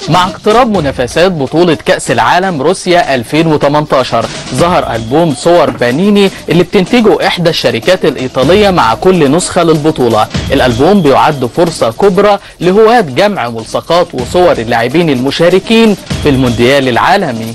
مع اقتراب منافسات بطولة كأس العالم روسيا 2018 ظهر ألبوم صور بانيني اللي بتنتجه إحدى الشركات الإيطالية مع كل نسخة للبطولة الألبوم بيعد فرصة كبرى لهواة جمع ملصقات وصور اللاعبين المشاركين في المونديال العالمي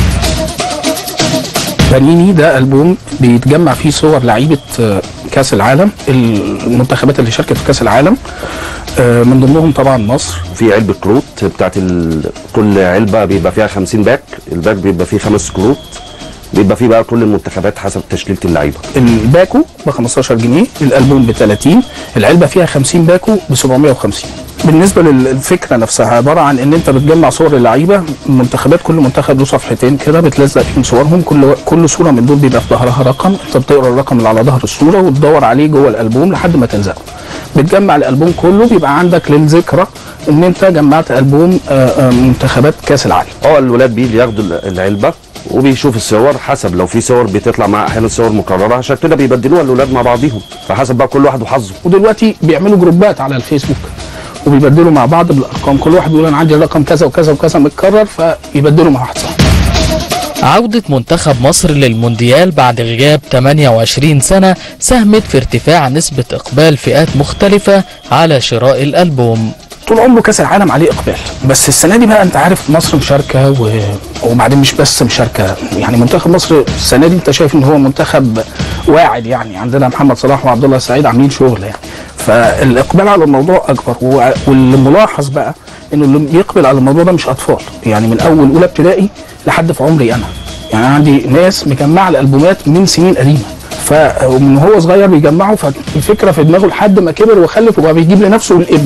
بانيني ده ألبوم بيتجمع فيه صور لعيبة آه، كأس العالم المنتخبات اللي شاركت في كأس العالم آه، من ضمنهم طبعا مصر في علبة كروت بتاعت ال... كل علبة بيبقى فيها 50 باك الباك بيبقى فيه خمس كروت بيبقى فيه بقى كل المنتخبات حسب تشكيلة اللعيبة الباكو ب 15 جنيه الالبوم ب 30 العلبه فيها 50 باكو ب 750 بالنسبه للفكره نفسها عباره عن ان انت بتجمع صور اللعيبه منتخبات كل منتخب له صفحتين كده بتلزق فيهم صورهم كل كل صوره من دول بيبقى في ظهرها رقم انت بتقرا الرقم اللي على ظهر الصوره وتدور عليه جوه الالبوم لحد ما تلزقه بتجمع الالبوم كله بيبقى عندك للذكرى ان انت جمعت البوم آه، آه، منتخبات كاس العالم اه الولاد بيجي ياخدوا العلبة وبيشوف الصور حسب لو في صور بتطلع مع احيانا صور مكرره عشان كده بيبدلوها الاولاد مع بعضيهم فحسب بقى كل واحد وحظه ودلوقتي بيعملوا جروبات على الفيسبوك وبيبدلوا مع بعض بالارقام كل واحد بيقول انا عندي الرقم كذا وكذا وكذا متكرر فيبدلوا مع واحد صاحبه عودة منتخب مصر للمونديال بعد غياب 28 سنة ساهمت في ارتفاع نسبة إقبال فئات مختلفة على شراء الألبوم طول عمره كاس العالم عليه اقبال بس السنه دي بقى انت عارف مصر مشاركه و... وبعدين مش بس مشاركه يعني منتخب مصر السنه دي انت شايف ان هو منتخب واعد يعني عندنا محمد صلاح وعبد الله السعيد عاملين شغل يعني فالاقبال على الموضوع اكبر و... والملاحظ بقى انه اللي بيقبل على الموضوع ده مش اطفال يعني من اول اولى ابتدائي لحد في عمري انا يعني أنا عندي ناس مجمعه الالبومات من سنين قديمه فمن هو صغير بيجمعه فالفكره في دماغه لحد ما كبر وخلف وبقى بيجيب لنفسه والابن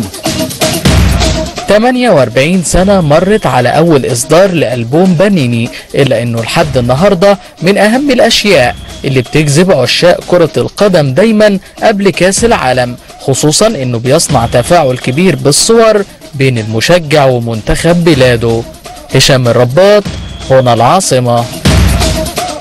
48 سنة مرت على أول إصدار لألبوم بانيني إلا أنه لحد النهاردة من أهم الأشياء اللي بتجذب عشاق كرة القدم دايما قبل كأس العالم خصوصا أنه بيصنع تفاعل كبير بالصور بين المشجع ومنتخب بلاده هشام الرباط هنا العاصمة